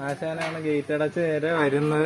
ആശാനാണ് gate അടച്ച് നേരെ വരുന്നത്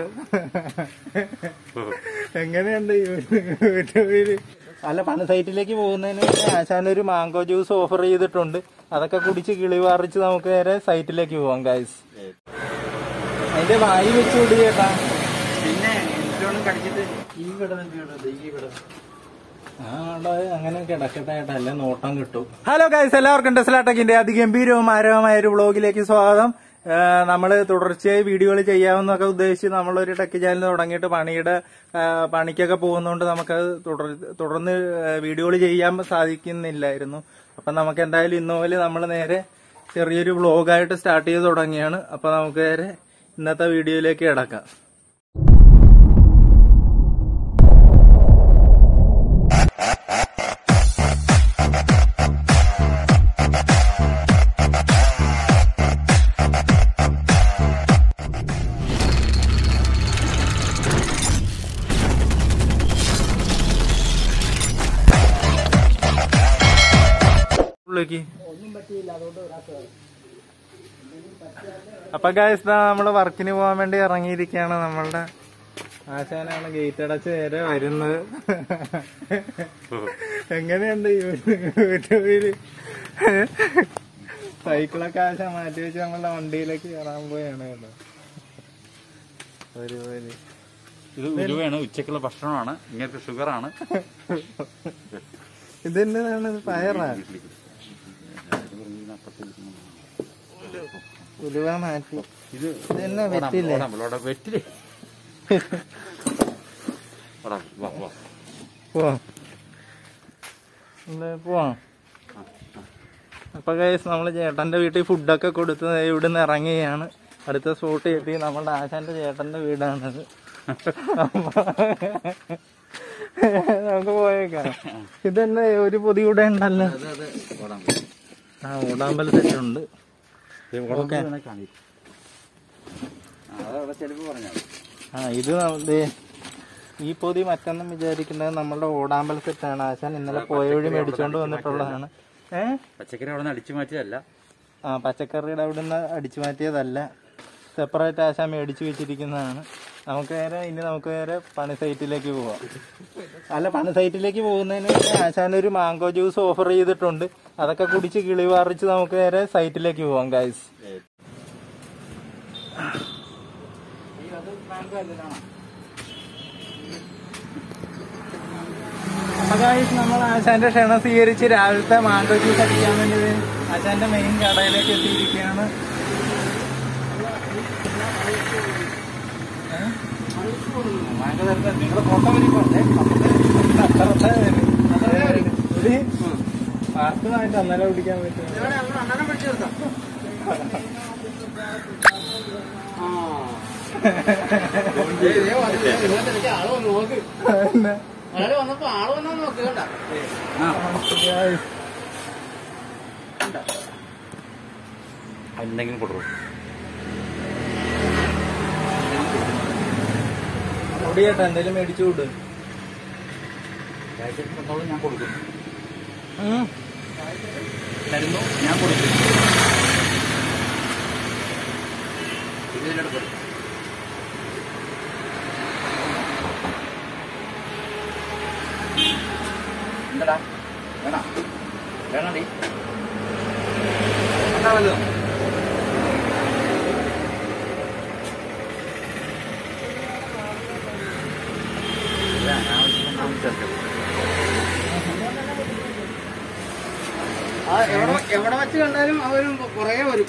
എങ്ങനെയുണ്ട് യൂട്യൂബില് അല്ല പണ സൈറ്റിലേക്ക് പോകുന്നതിന് മുന്നേ ആശാൻ ഒരു മാംഗോ ജ്യൂസ് ഓഫർ ചെയ്തിട്ടുണ്ട് അതൊക്കെ കുടിച്ച് കിളി വാറിച്ച് നമുക്ക് നേരെ സൈറ്റിലേക്ക് പോവാം ഗൈസ് അതിന്റെ വായി വെച്ച് വിടുക ചേട്ടാ പിന്നെ എന്തിനോടും കടിച്ചിട്ട് ഈ കിടന്ന് ഈ കിടന്ന് ആ, അവിടെ അങ്ങനെ കിടക്കട്ടെ ഏട്ടാ അല്ലേ നോട്ടം കിട്ടും ഹലോ ഗൈസ് എല്ലാവർക്കും ടെസ്ലാടെക്കിന്റെ അതിഗംഭീരവും ആരവമായ ഒരു വ്ളോഗിലേക്ക് സ്വാഗതം നമ്മൾ തുടർച്ചയായി വീഡിയോകൾ ചെയ്യാമെന്നൊക്കെ ഉദ്ദേശിച്ച് നമ്മളൊരു ടെക് ചാനൽ തുടങ്ങിയിട്ട് പണിയുടെ ആ, പണിക്കൊക്കെ പോകുന്നതുകൊണ്ട് നമുക്കത് തുടർ തുടർന്ന് വീഡിയോകൾ ചെയ്യാൻ സാധിക്കുന്നില്ലായിരുന്നു അപ്പൊ നമുക്ക് എന്തായാലും ഇന്ന് മുതൽ നമ്മൾ നേരെ ചെറിയൊരു വ്ളോഗായിട്ട് സ്റ്റാർട്ട് ചെയ്ത് തുടങ്ങിയാണ് അപ്പൊ നമുക്ക് നേരെ ഇന്നത്തെ വീഡിയോയിലേക്ക് കിടക്കാം ഉള്ളിലേക്ക് അപ്പൊ ഗായസ് നമ്മള് വർക്കിന് പോകാൻ വേണ്ടി ഇറങ്ങിയിരിക്കുകയാണ് നമ്മളുടെ ആശാനാണ് ഗേറ്റ് അടച്ച് നേരെ വരുന്നത് എങ്ങനെയുണ്ട് യൂട്യൂബില് സൈക്കിളൊക്കെ ആശാൻ മാറ്റി വെച്ച് നമ്മളുടെ വണ്ടിയിലേക്ക് കയറാൻ പോയാണ് കേട്ടോ ഒരു ഒരു ഇത് ഉലുവയാണ് ഉച്ചക്കുള്ള ഭക്ഷണമാണ് ഇങ്ങനത്തെ ഷുഗറാണ് ഇതെന്താണ് പയറാ ഉലുവ മാറ്റി ഇത് ഇതെന്നാ വെറ്റില്ലേ വെറ്റില് ഓടാ, വാ, വാ. പോവാം എന്താ പോവാം അപ്പൊ ഗൈസ് നമ്മള് ചേട്ടന്റെ വീട്ടിൽ ഫുഡൊക്കെ കൊടുത്ത് ദേ ഇവിടുന്ന് ഇറങ്ങുകയാണ് അടുത്ത സ്പോട്ട് എത്തി നമ്മളുടെ ആശാന്റെ ചേട്ടന്റെ വീടാണത് നമുക്ക് പോയേക്കാം ഇതന്നെ ഒരു പൊതി കൂടെ ഉണ്ടല്ലോ അത് അത് ഓടാൻ ആ ഓടാമ്പൽ സെറ്റ് ഉണ്ട് ഓക്കെ അതവിടെ ചെലവ് പറഞ്ഞാൽ ആ ഇത് ന- ദേ, ഈ പൊതി മറ്റൊന്നും വിചാരിക്കുന്നത് നമ്മളുടെ ഓടാമ്പൽ സെറ്റാണ് ആശാൻ ഇന്നലെ പോയ വഴി മേടിച്ചോണ്ട് വന്നിട്ടുള്ളതാണ് ഏ പച്ചക്കറി അവിടെ നിന്ന് അടിച്ചു മാറ്റിയതല്ല ആ പച്ചക്കറിയുടെ അവിടെ നിന്ന് അടിച്ചു മാറ്റിയതല്ല സെപ്പറേറ്റ് ആശാൻ മേടിച്ചു വെച്ചിരിക്കുന്നതാണ് നമുക്ക് നേരെ ഇനി നമുക്ക് നേരെ പണി സൈറ്റിലേക്ക് പോവാം അല്ല പണി സൈറ്റിലേക്ക് പോകുന്നതിന് മുന്നേ ആശാൻ ഒരു മാംഗോ ജ്യൂസ് ഓഫർ ചെയ്തിട്ടുണ്ട് അതൊക്കെ കുടിച്ച് കിളി വാറിച്ച് നമുക്ക് നേരെ സൈറ്റിലേക്ക് പോവാം ഗൈസ് അപ്പൊ ഗൈസ് നമ്മൾ ആശാന്റെ ക്ഷണം സ്വീകരിച്ച് രാവിലത്തെ മാംഗോ ജ്യൂസ് അടിക്കാൻ വേണ്ടി ദേ ആശാന്റെ മെയിൻ കടയിലേക്ക് എത്തിയിരിക്കുകയാണ് നിങ്ങളുടെ ഫോട്ടോ വരിപ്പോണ്ടേ അത്രത്തെ ഒരു പാർട്ടിനായിട്ട് അന്നേരം പിടിക്കാൻ പറ്റും വന്നപ്പോ ആള് വന്നാ നോക്ക് കണ്ട എന്തെങ്കിലും കൊടുക്കും ഓടിയേട്ടാ എന്തെങ്കിലും മേടിച്ചു വിട് ഞാൻ കൊടുക്കും തരുന്നു ഞാൻ കൊടുക്കും ഇതിനോട് കൊടുക്കും എന്താടാ വേണ വേണടി ഉണ്ടാവല്ലോ ചേർക്കരുത് ആ എവിടെ എവിടെ വെച്ച് കണ്ടാലും അവരും കൊറേ വരും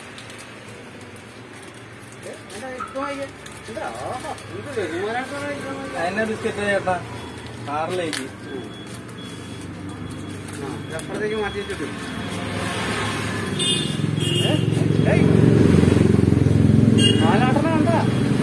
ഏ, എന്താ ഇപ്പൊ നോക്കിയേ? എന്താ? ആഹാ, ഇത് ബഹുമാനായിട്ടുള്ള ഇരിക്കണം നോക്കിയേ. അതിനെ ബിസ്ക്കറ്റ് ചേട്ടാ കാറിലേക്ക് ആ, ഇത് അപ്പുറത്തേക്ക് മാറ്റി വെച്ചിട്ട് നാലാട്ടണം കണ്ടാ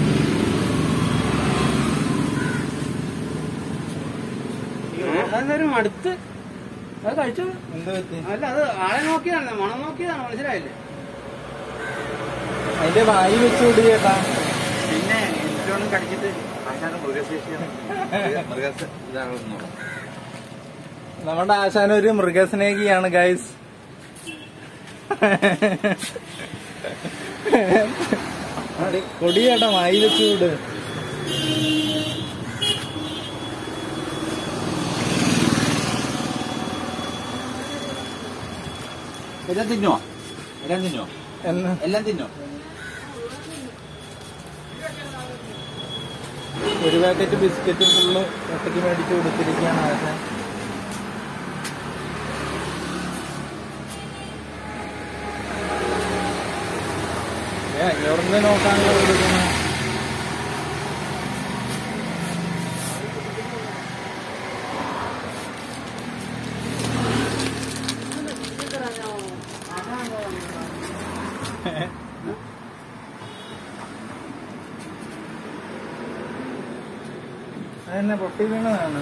അതെന്തായാലും അടുത്ത് അത് കഴിച്ചു എന്ത് പറ്റി അല്ല അത് ആളെ നോക്കിയതാണ് മണം നോക്കിയതാണ് മനസ്സിലായില്ലേ അതിന്റെ വായി വെച്ച് വിട് ചേട്ടാ പിന്നെ എന്തിനോടും കടിച്ചിട്ട് ആശാന്റെ മൃഗശേഷിയാണ് മൃഗ ഇതാണെന്നോ നമ്മുടെ ആശാൻ ഒരു മൃഗസ്നേഹിയാണ് കൊടിയേട്ടാ വായി വെച്ച് വിട് എല്ലാം തിന്നോ എല്ലാം തിന്നോ എന്ന് എല്ലാം തിന്നോ ഒരു പാക്കറ്റ് ബിസ്ക്കറ്റ് ഫുള്ള് ഒറ്റയ്ക്ക് മേടിച്ച് കൊടുത്തിരിക്കുകയാണ് ആശാൻ ഏ അഞ്ഞൂറിന്റെ നോക്കാണല്ലോ കൊടുക്കുന്നത് അതെന്നെ പൊട്ടി വീണതാണ്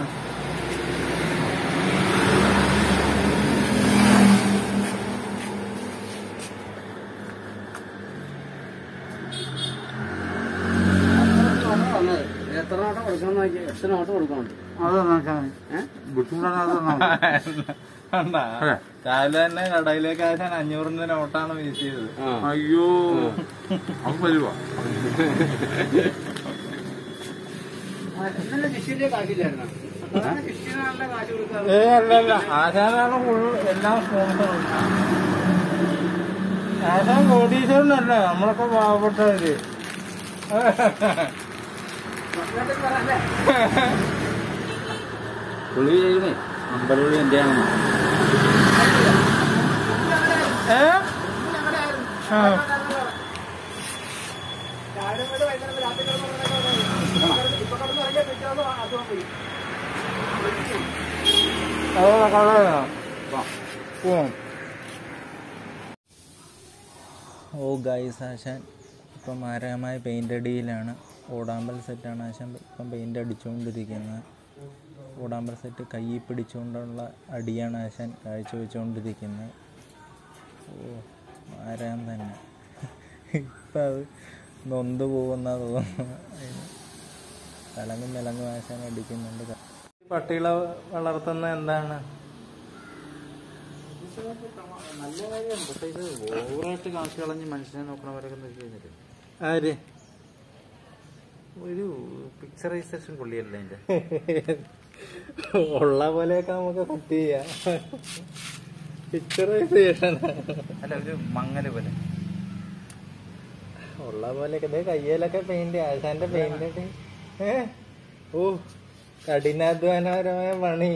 വന്നത് എത്ര നോട്ടം കൊടുക്കണം നോക്കി എട്ട് നോട്ട് കൊടുക്കണുണ്ട് ഏഹ് കണ്ടാ? രാവിലെ തന്നെ കടയിലേക്ക് ആശാൻ അഞ്ഞൂറിന്റെ നോട്ടാണ് വീശിയത് അയ്യോ അത് വരുവാ ഇന്നലെ ശിഷ്യന്റെ കാശില്ലായിരുന്നു അതാണ് ശിഷ്യന് നല്ല കാശ് കൊടുക്കാറ് ഏ അല്ല അല്ല ആശാനാണ് ഫുൾ എല്ലാം സ്പോൺസർ ആശാൻ കോടീശ്വരനല്ല നമ്മളൊക്കെ പാവപ്പെട്ടവര് മക്കളോട് പറയല്ലേ പുള്ളി ചെയ്യുന്നേ അമ്പലപുള്ളി എന്റെ ആണെന്ന് ഏ ആ. അവിടെ കളയാ പോവാം ഓ ഗൈസ് ആശാൻ ഇപ്പം മാരകമായ പെയിൻ്റ് അടിയിലാണ് ഓടാമ്പൽ സെറ്റാണ് ആശാൻ ഇപ്പം പെയിൻ്റ് അടിച്ചുകൊണ്ടിരിക്കുന്നത് ഓടാമ്പൽ സെറ്റ് കയ്യിൽ പിടിച്ചുകൊണ്ടുള്ള അടിയാണ് ആശാൻ കാഴ്ചവെച്ചുകൊണ്ടിരിക്കുന്നത് ഓ മാരാൻ തന്നെ ഇപ്പം അത് നൊന്ത് പോകുന്ന തോന്നുന്നു തലങ്ങും വിലങ്ങും ആശാൻ അടിക്കുന്നുണ്ട് പട്ടികളെ വളർത്തുന്ന എന്താണ് നല്ല കാര്യം പക്ഷേ ഇത് ഓവറായിട്ട് കാശ് കളഞ്ഞ് മനുഷ്യനെ നോക്കണവരൊക്കെ നോക്കി കഴിഞ്ഞിട്ട് ആര് ഒരു പിക്ചറൈസേഷൻ പുള്ളിയല്ലേ എന്റെ ഉള്ള പോലെയൊക്കെ നമുക്ക് സെറ്റ് ചെയ്യാം പിക്ചറൈസേഷൻ അല്ല ഒരു മങ്ങല് പോലെ ഉള്ള പോലെയൊക്കെ ദേ കയ്യിലൊക്കെ പെയിന്റ് ആശാന്റെ പെയിന്റ് ഏ ഓ കഠിനാധ്വാനപരമായ പണി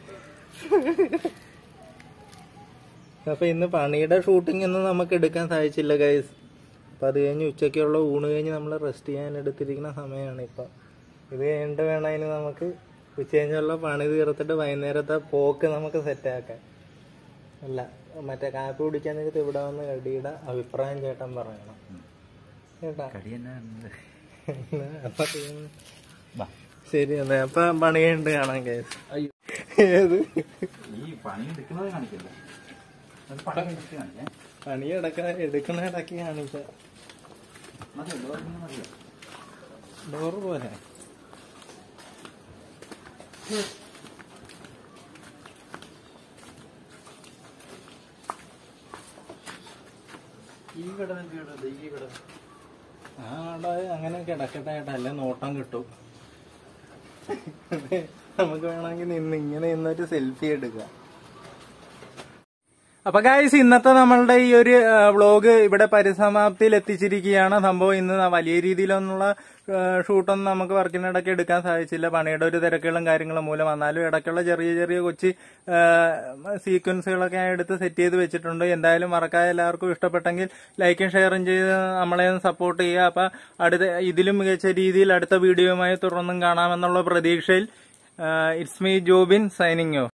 അപ്പൊ ഇന്ന് പണിയുടെ ഷൂട്ടിംഗ് ഒന്നും നമുക്ക് എടുക്കാൻ സാധിച്ചില്ല ഗൈസ് അപ്പൊ അത് കഴിഞ്ഞ് ഉച്ചയ്ക്കുള്ള ഊണ് കഴിഞ്ഞ് നമ്മൾ റെസ്റ്റ് ചെയ്യാൻ എടുത്തിരിക്കുന്ന സമയമാണ് ഇപ്പൊ ഇത് കഴിഞ്ഞിട്ട് വേണം അതിന് നമുക്ക് ഉച്ച കഴിഞ്ഞുള്ള പണി തീർത്തിട്ട് വൈകുന്നേരത്തെ പോക്ക് നമുക്ക് സെറ്റാക്കാൻ അല്ല മറ്റേ കാപ്പി കുടിക്കാൻ നേരത്ത് ഇവിടെ വന്ന് കടിയുടെ അഭിപ്രായം ചേട്ടൻ പറയണം കേട്ടാ കടി തന്നെ അപ്പൊ പിന്നെ- ശരി എന്നാ അപ്പൊ പണി കഴിഞ്ഞിട്ട് കാണാം കേസ് അയ്യോ ഏത് ഈ പണി എടുക്കുന്നത് കാണിക്കല്ലോ അത് പണി എടുത്ത് കാണിക്കേ പണി എടുക്ക എടുക്കണ ഇടയ്ക്ക് കാണിച്ച മതി എന്തോ മതിയോ ഡോറ് പോലെ ഈ കിടന്ന് കേടത് ഈ കിടന്ന് ആ അവിടെ അങ്ങനെ കിടക്കട്ടെ ഏട്ടാ അല്ലെ നോട്ടം കിട്ടും നമുക്ക് വേണമെങ്കിൽ നിന്ന് ഇങ്ങനെ നിന്നൊരു സെൽഫി എടുക്കാം അപ്പൊ ഗായ്സ് ഇന്നത്തെ നമ്മളുടെ ഈ ഒരു വ്ളോഗ് ഇവിടെ പരിസമാപ്തിയിൽ എത്തിച്ചിരിക്കുകയാണ് സംഭവം ഇന്ന് വലിയ രീതിയിലൊന്നുള്ള ഷൂട്ടൊന്നും നമുക്ക് വർക്കിനിടയ്ക്ക് എടുക്കാൻ സാധിച്ചില്ല പണിയുടെ ഒരു തിരക്കുകളും കാര്യങ്ങളും മൂലം വന്നാലും ഇടയ്ക്കുള്ള ചെറിയ ചെറിയ കൊച്ചി സീക്വൻസുകളൊക്കെ ഞാൻ എടുത്ത് സെറ്റ് ചെയ്ത് വെച്ചിട്ടുണ്ട് എന്തായാലും മറക്കാതെ എല്ലാവർക്കും ഇഷ്ടപ്പെട്ടെങ്കിൽ ലൈക്കും ഷെയറും ചെയ്ത് നമ്മളെ സപ്പോർട്ട് ചെയ്യുക അപ്പൊ അടുത്ത ഇതിലും മികച്ച രീതിയിൽ അടുത്ത വീഡിയോയുമായി തുടർന്നും കാണാമെന്നുള്ള പ്രതീക്ഷയിൽ it's me Jobin signing of